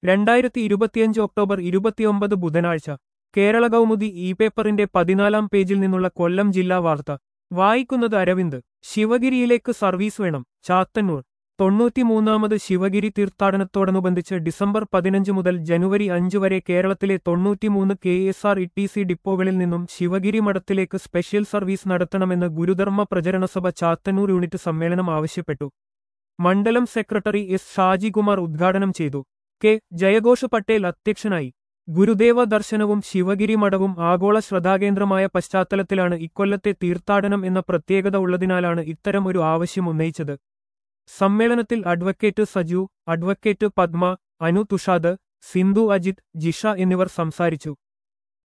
രണ്ടായിരത്തി ഇരുപത്തിയഞ്ച് ഒക്ടോബർ ഇരുപത്തിയൊമ്പത് ബുധനാഴ്ച കേരള കൗമുദി ഇ പേപ്പറിന്റെ പതിനാലാം പേജിൽ നിന്നുള്ള കൊല്ലം ജില്ലാ വാർത്ത വായിക്കുന്നത് അരവിന്ദ് ശിവഗിരിയിലേക്ക് സർവീസ് വേണം ചാത്തന്നൂർ തൊണ്ണൂറ്റിമൂന്നാമത് ശിവഗിരി തീർത്ഥാടനത്തോടനുബന്ധിച്ച് ഡിസംബർ പതിനഞ്ച് മുതൽ ജനുവരി അഞ്ച് വരെ കേരളത്തിലെ തൊണ്ണൂറ്റിമൂന്ന് K S R T C സി ഡിപ്പോകളിൽ നിന്നും ശിവഗിരി മഠത്തിലേക്ക് സ്പെഷ്യൽ സർവീസ് നടത്തണമെന്ന് ഗുരുധർമ്മ പ്രചരണസഭ ചാത്തന്നൂർ യൂണിറ്റ് സമ്മേളനം ആവശ്യപ്പെട്ടു മണ്ഡലം സെക്രട്ടറി എസ് ഷാജികുമാർ ഉദ്ഘാടനം ചെയ്തു കെ ജയഘോഷ് പട്ടേൽ അധ്യക്ഷനായി ഗുരുദേവ ദർശനവും ശിവഗിരി മഠവും ആഗോള ശ്രദ്ധാകേന്ദ്രമായ പശ്ചാത്തലത്തിലാണ് ഇക്കൊല്ലത്തെ തീർത്ഥാടനം എന്ന പ്രത്യേകത ഉള്ളതിനാലാണ് ഇത്തരം ഒരു ആവശ്യം ഉന്നയിച്ചത് സമ്മേളനത്തിൽ അഡ്വക്കേറ്റ് സജു അഡ്വക്കേറ്റ് പത്മ അനു തുഷാദ് സിന്ധു അജിത് ജിഷ എന്നിവർ സംസാരിച്ചു